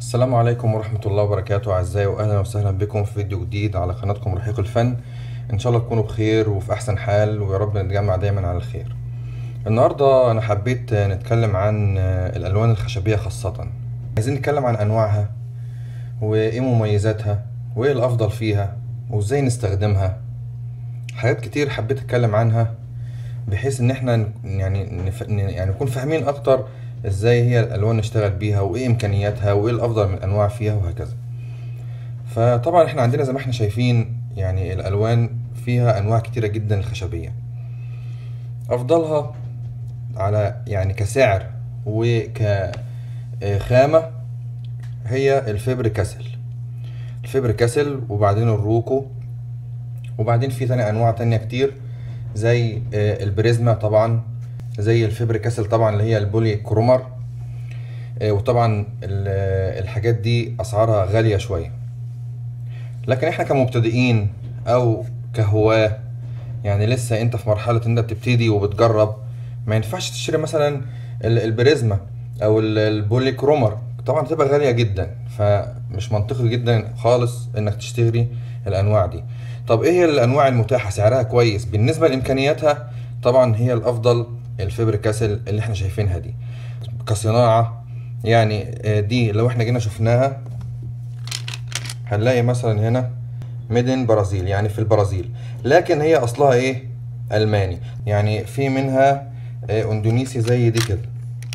السلام عليكم ورحمة الله وبركاته أعزائي وأهلا وسهلا بكم في فيديو جديد على قناتكم رحيق الفن إن شاء الله تكونوا بخير وفي أحسن حال ويا رب نتجمع دايما على الخير النهاردة أنا حبيت نتكلم عن الألوان الخشبية خاصة عايزين نتكلم عن أنواعها وإيه مميزاتها وإيه الأفضل فيها وإزاي نستخدمها حاجات كتير حبيت أتكلم عنها بحيث إن إحنا ن- يعني نف... يعني نكون فاهمين أكتر إزاي هي الألوان نشتغل بيها وإيه إمكانياتها وإيه الأفضل من الأنواع فيها وهكذا فطبعا إحنا عندنا زي ما إحنا شايفين يعني الألوان فيها أنواع كتيرة جدا الخشبية أفضلها على يعني كسعر وكخامة هي الفبر كسل الفبر كسل وبعدين الروكو وبعدين في تاني انواع تانية كتير زي آه، البريزما طبعا زي الفبر كسل طبعا اللي هي البولي كرومر آه، وطبعا ال- الحاجات دي اسعارها غالية شوية لكن احنا كمبتدئين او كهواة يعني لسه انت في مرحلة انت بتبتدي وبتجرب ما ينفعش تشتري مثلا ال- البريزما او ال- البولي كرومر طبعا بتبقى غالية جدا فمش منطقي جدا خالص انك تشتري الانواع دي طب ايه هي الانواع المتاحة سعرها كويس بالنسبة لامكانياتها طبعا هي الافضل الفبر كاسل اللي احنا شايفينها دي كصناعة يعني آه، دي لو احنا جينا شفناها هنلاقي مثلا هنا ميدن برازيل يعني في البرازيل لكن هي اصلها ايه الماني يعني في منها آه، اندونيسي زي دي كده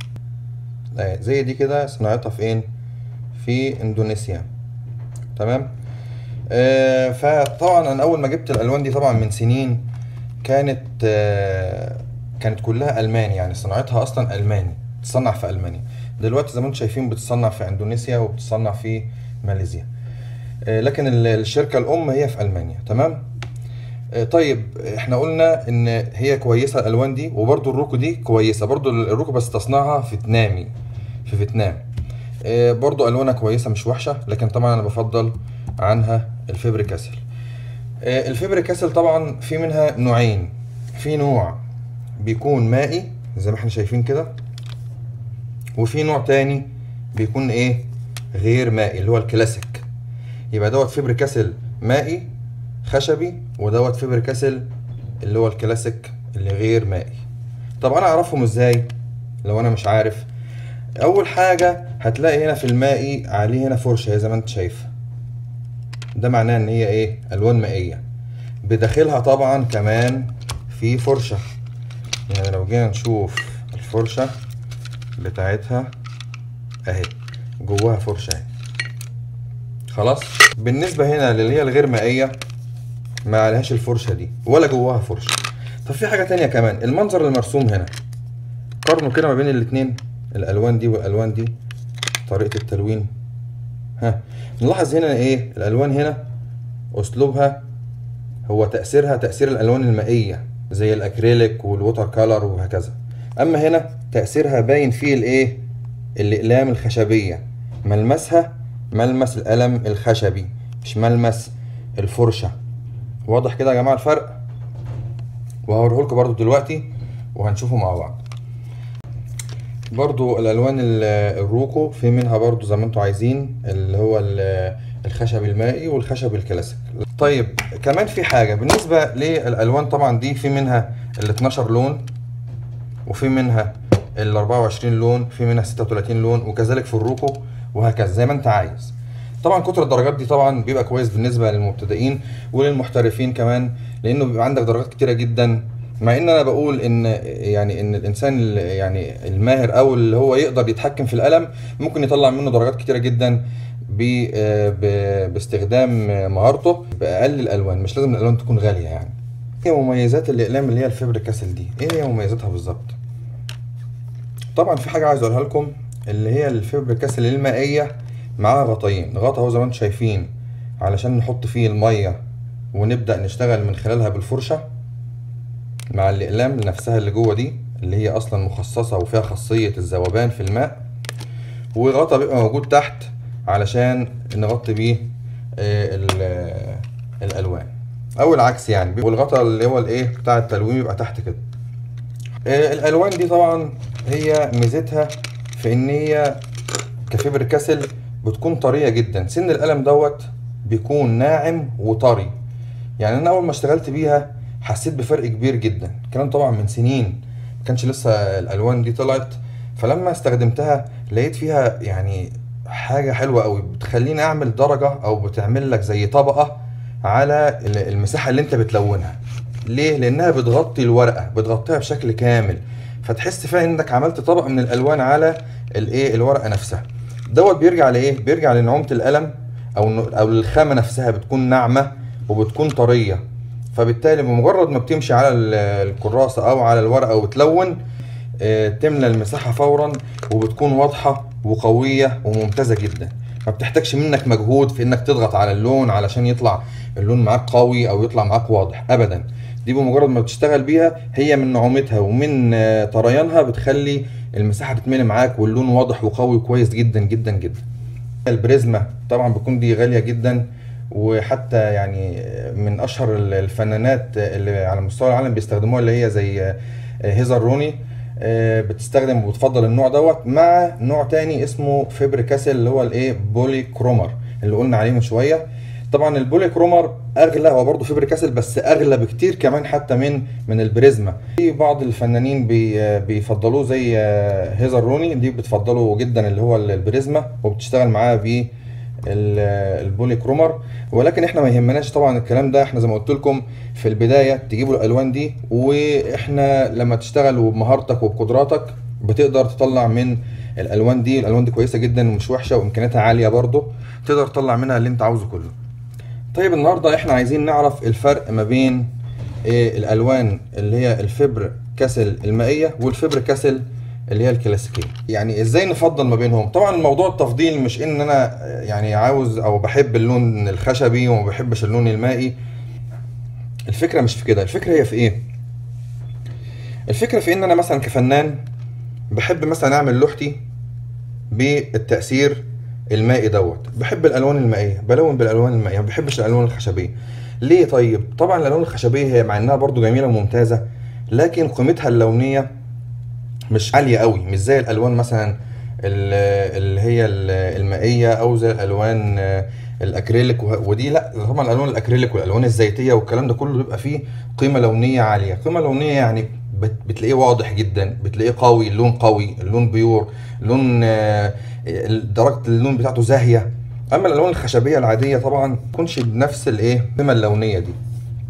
آه، زي دي كده صناعتها فين في اندونيسيا تمام آه، فطبعا انا اول ما جبت الالوان دي طبعا من سنين كانت آه، كانت كلها الماني يعني صناعتها اصلا الماني بتصنع في المانيا دلوقتي زي ما انتم شايفين بتصنع في اندونيسيا وبتصنع في ماليزيا آه، لكن ال- الشركة الأم هي في ألمانيا تمام آه، طيب احنا قلنا ان هي كويسة الألوان دي وبرضو الروكو دي كويسة برضو الروكو بس تصنيعها فيتنامي في فيتنام آه، برضو ألوانها كويسة مش وحشة لكن طبعا أنا بفضل عنها الفبر كاسل آه، الفبر كاسل طبعا في منها نوعين في نوع بيكون مائي زي ما احنا شايفين كده وفي نوع تاني بيكون ايه غير مائي اللي هو الكلاسيك يبقى دوت فبر كاسل مائي خشبي ودوت فبر كاسل اللي هو الكلاسيك اللي غير مائي طب انا اعرفهم ازاي لو انا مش عارف اول حاجة هتلاقي هنا في المائي عليه هنا فرشة زي ما انت شايف ده معناه ان هي ايه الوان مائية بداخلها طبعا كمان في فرشة يعني لو جينا نشوف الفرشة بتاعتها اهي جواها فرشة اهي خلاص بالنسبة هنا اللي هي الغير مائية ما عليهاش الفرشة دي ولا جواها فرشة طب في حاجة تانية كمان المنظر المرسوم هنا قارنوا كده ما بين الاتنين الألوان دي والألوان دي طريقة التلوين ها نلاحظ هنا ايه الألوان هنا أسلوبها هو تأثيرها تأثير الألوان المائية زي الأكريليك والووتر كالر وهكذا أما هنا تأثيرها باين فيه الإيه الأقلام الخشبية ملمسها ملمس القلم الخشبي مش ملمس الفرشة واضح كده يا جماعة الفرق وهوريه لكم برضو دلوقتي وهنشوفه مع بعض برضو الالوان ال- الروكو في منها برضو زي ما انتم عايزين اللي هو ال- الخشب المائي والخشب الكلاسيك طيب كمان في حاجة بالنسبة للالوان طبعا دي في منها ال 12 لون وفي منها ال 24 لون في منها 36 لون وكذلك في الروكو وهكذا زي ما انت عايز طبعا كتر الدرجات دي طبعا بيبقى كويس بالنسبه للمبتدئين وللمحترفين كمان لانه بيبقى عندك درجات كتيره جدا مع ان انا بقول ان يعني ان الانسان ال- يعني الماهر او اللي هو يقدر يتحكم في القلم ممكن يطلع منه درجات كتيره جدا ب- ب- باستخدام مهارته باقل الالوان مش لازم الالوان تكون غاليه يعني ايه مميزات الاقلام اللي هي الفبر كاسل دي ايه هي مميزاتها بالظبط طبعا في حاجه عايز اقولها لكم اللي هي الفبر كاسل المائيه معاها غطيين غطا اهو زي ما انتم شايفين علشان نحط فيه الميه ونبدا نشتغل من خلالها بالفرشه مع الاقلام نفسها اللي جوه دي اللي هي اصلا مخصصه وفيها خاصيه الذوبان في الماء وغطا بيبقى موجود تحت علشان نغطي بيه آه، ال- آه، الالوان او العكس يعني والغطا اللي هو الايه بتاع التلوين بيبقى تحت كده آه، الالوان دي طبعا هي ميزتها في ان هي كفبر كسل بتكون طريه جدا سن القلم دوت بيكون ناعم وطري يعني انا اول ما اشتغلت بيها حسيت بفرق كبير جدا الكلام طبعا من سنين ما كانش لسه الالوان دي طلعت فلما استخدمتها لقيت فيها يعني حاجه حلوه قوي بتخليني اعمل درجه او بتعمل لك زي طبقه على ال- المساحه اللي انت بتلونها ليه لانها بتغطي الورقه بتغطيها بشكل كامل فتحس فيها انك عملت طبقه من الالوان على الايه الورقه نفسها دوت بيرجع لايه بيرجع لنعومه القلم او إنه- او الخامه نفسها بتكون ناعمه وبتكون طريه فبالتالي بمجرد ما بتمشي على ال- الكراسه او على الورقه وتلون آه، تملى المساحه فورا وبتكون واضحه وقويه وممتازه جدا ما بتحتاجش منك مجهود في انك تضغط على اللون علشان يطلع اللون معاك قوي او يطلع معاك واضح ابدا دي بمجرد ما بتشتغل بيها هي من نعومتها ومن آه، طريانها بتخلي المساحه تتملي معاك واللون واضح وقوي كويس جدا جدا جدا البريزما طبعا بتكون دي غاليه جدا وحتى يعني من اشهر الفنانات اللي على مستوى العالم بيستخدموها اللي هي زي هيزر روني آه، بتستخدم وبتفضل النوع دوت مع نوع تاني اسمه فيبر كاسل اللي هو الايه بولي كرومر اللي قلنا عليه من شويه طبعا البولي كرومر اغلى هو برضه فيبر كاسل بس اغلى بكتير كمان حتى من من البريزما في بعض الفنانين بي بيفضلوه زي آه، هيزر روني دي بتفضله جدا اللي هو البريزما وبتشتغل معاه ب البولي كرومر ولكن احنا ما يهمناش طبعا الكلام ده احنا زي ما قلت لكم في البدايه تجيبوا الالوان دي واحنا لما تشتغل وبمهارتك وبقدراتك بتقدر تطلع من الالوان دي الالوان دي كويسه جدا ومش وحشه وامكانياتها عاليه برضه تقدر تطلع منها اللي انت عاوزه كله طيب النهارده احنا عايزين نعرف الفرق ما بين إيه الالوان اللي هي الفبر كاسل المائيه والفبر كاسل اللي هي الكلاسيكيه يعني ازاي نفضل ما بينهم طبعا الموضوع التفضيل مش ان انا يعني عاوز او بحب اللون الخشبي وما بحبش اللون المائي الفكره مش في كده الفكره هي في ايه الفكره في ان انا مثلا كفنان بحب مثلا اعمل لوحتي بالتاثير المائي دوت بحب الالوان المائيه بلون بالالوان المائيه ما بحبش الالوان الخشبيه ليه طيب طبعا الالوان الخشبيه هي مع انها برضو جميله وممتازه لكن قيمتها اللونيه مش عاليه قوي مش زي الالوان مثلا ال- اللي هي ال- المائيه او زي الالوان آه، الاكريليك وه- ودي لا طبعا الالوان الاكريليك والالوان الزيتيه والكلام ده كله بيبقى فيه قيمه لونيه عاليه قيمه لونيه يعني بت- بتلاقيه واضح جدا بتلاقيه قوي اللون قوي اللون بيور لون آه، درجه اللون بتاعته زاهيه اما الالوان الخشبيه العاديه طبعا ما تكونش بنفس الايه القيمه اللونيه دي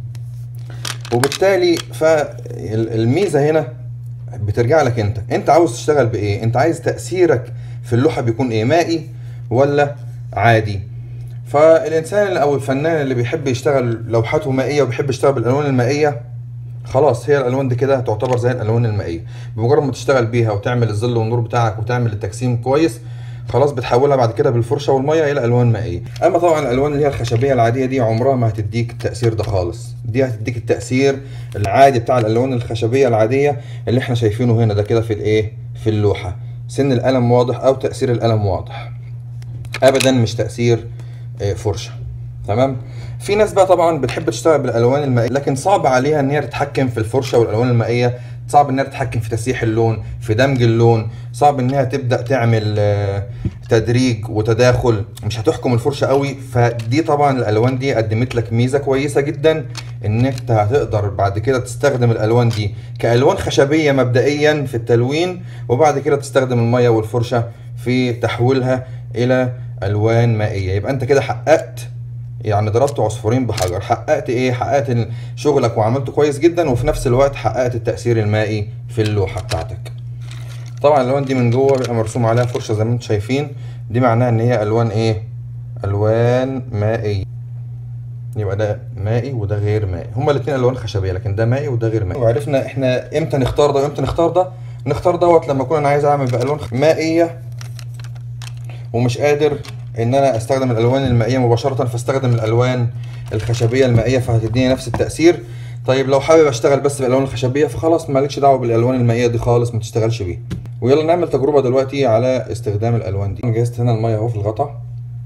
وبالتالي فالميزه هنا بترجع لك انت انت عاوز تشتغل بايه انت عايز تاثيرك في اللوحه بيكون ايه مائي ولا عادي فالانسان او الفنان اللي بيحب يشتغل لوحاته مائيه وبيحب يشتغل بالالوان المائيه خلاص هي الالوان دي كده تعتبر زي الالوان المائيه بمجرد ما تشتغل بيها وتعمل الظل والنور بتاعك وتعمل التجسيم كويس خلاص بتحولها بعد كده بالفرشه والميه الى الوان مائيه اما طبعا الالوان اللي هي الخشبيه العاديه دي عمرها ما هتديك التاثير ده خالص دي هتديك التاثير العادي بتاع الالوان الخشبيه العاديه اللي احنا شايفينه هنا ده كده في الايه في اللوحه سن القلم واضح او تاثير القلم واضح ابدا مش تاثير آه، فرشه تمام في ناس بقى طبعا بتحب تشتغل بالالوان المائيه لكن صعب عليها ان هي تتحكم في الفرشه والالوان المائيه صعب انها تتحكم في تسييح اللون في دمج اللون صعب انها تبدا تعمل آه، تدريج وتداخل مش هتحكم الفرشه قوي فدي طبعا الالوان دي قدمت لك ميزه كويسه جدا ان انت هتقدر بعد كده تستخدم الالوان دي كالوان خشبيه مبدئيا في التلوين وبعد كده تستخدم الميه والفرشه في تحويلها الى الوان مائيه يبقى انت كده حققت يعني ضربت عصفورين بحجر حققت ايه حققت ال- شغلك وعملته كويس جدا وفي نفس الوقت حققت التأثير المائي في اللوحة بتاعتك طبعا الالوان دي من جوه بيبقى مرسوم عليها فرشة زي ما انتم شايفين دي معناها ان هي الوان ايه الوان مائية يبقى ده مائي وده غير مائي هما الاتنين الوان خشبيه لكن ده مائي وده غير مائي وعرفنا احنا امتى نختار ده وامتى نختار ده نختار دوت لما اكون انا عايز اعمل بالوان مائيه ومش قادر ان انا استخدم الالوان المائيه مباشره فاستخدم الالوان الخشبيه المائيه فهتديني نفس التاثير طيب لو حابب اشتغل بس بالالوان الخشبيه فخلاص مالكش دعوه بالالوان المائيه دي خالص ما تشتغلش بيها ويلا نعمل تجربه دلوقتي على استخدام الالوان دي جهزت هنا الميه اهو في الغطا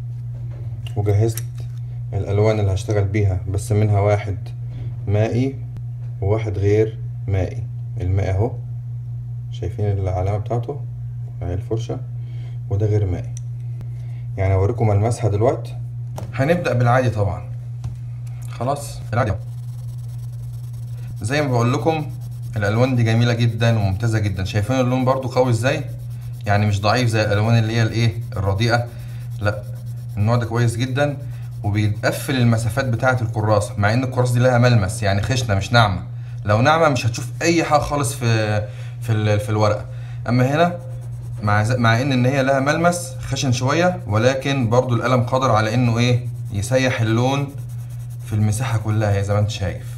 وجهزت الالوان اللي هشتغل بيها بس منها واحد مائي وواحد غير مائي المائي اهو شايفين العلامه بتاعته اهي الفرشه وده غير مائي يعني اوريكم ملمسها دلوقتي هنبدأ بالعادي طبعا خلاص العادي زي ما بقول لكم الالوان دي جميله جدا وممتازه جدا شايفين اللون برضو قوي ازاي يعني مش ضعيف زي الالوان اللي هي الايه الرديئه لا النوع ده كويس جدا وبيقفل المسافات بتاعه الكراسه مع ان الكراسه دي لها ملمس يعني خشنه مش ناعمه لو ناعمه مش هتشوف اي حاجه خالص في في ال- في الورقه اما هنا مع ز- مع ان ان هي لها ملمس خشن شويه ولكن برضو القلم قادر على انه ايه يسيح اللون في المساحه كلها هي زي ما انت شايف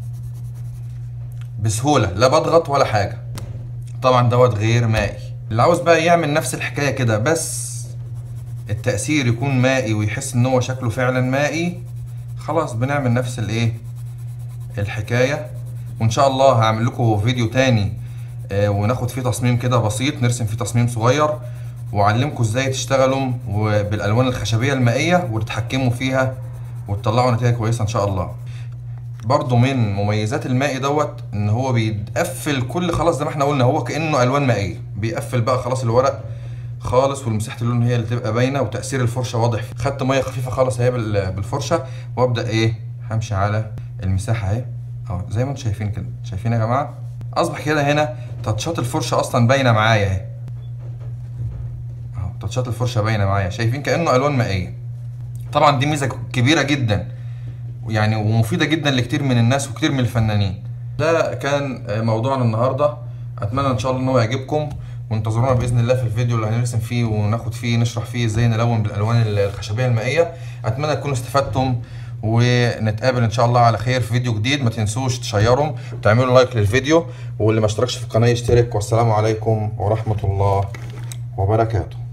بسهوله لا بضغط ولا حاجه طبعا دوت غير مائي اللي عاوز بقى يعمل نفس الحكايه كده بس التأثير يكون مائي ويحس ان هو شكله فعلا مائي خلاص بنعمل نفس الايه الحكايه وان شاء الله هعمل لكم فيديو تاني آه، وناخد فيه تصميم كده بسيط نرسم فيه تصميم صغير واعلمكم ازاي تشتغلوا بالالوان الخشبيه المائيه وتتحكموا فيها وتطلعوا نتيجه كويسه ان شاء الله برضو من مميزات المائي دوت ان هو بيقفل كل خلاص زي ما احنا قلنا هو كانه الوان مائيه بيقفل بقى خلاص الورق خالص والمساحه اللون هي اللي تبقى باينه وتاثير الفرشه واضح فيه. خدت ميه خفيفه خالص اهي بال- بالفرشه وابدا ايه همشي على المساحه اهي اهو زي ما انتم شايفين كده شايفين يا جماعه اصبح كده هنا تاتشات الفرشه اصلا باينه معايا اهي اهو تاتشات الفرشه باينه معايا شايفين كانه الوان مائيه طبعا دي ميزه كبيره جدا يعني ومفيده جدا لكتير من الناس وكتير من الفنانين ده كان موضوعنا النهارده اتمنى ان شاء الله ان هو يعجبكم وانتظرونا باذن الله في الفيديو اللي هنرسم فيه وناخد فيه نشرح فيه ازاي نلون بالالوان الخشبيه المائيه اتمنى تكونوا استفدتم ونتقابل ان شاء الله على خير في فيديو جديد ما تنسوش تشيروا وتعملوا لايك للفيديو واللي ما اشتركش في القناه يشترك والسلام عليكم ورحمه الله وبركاته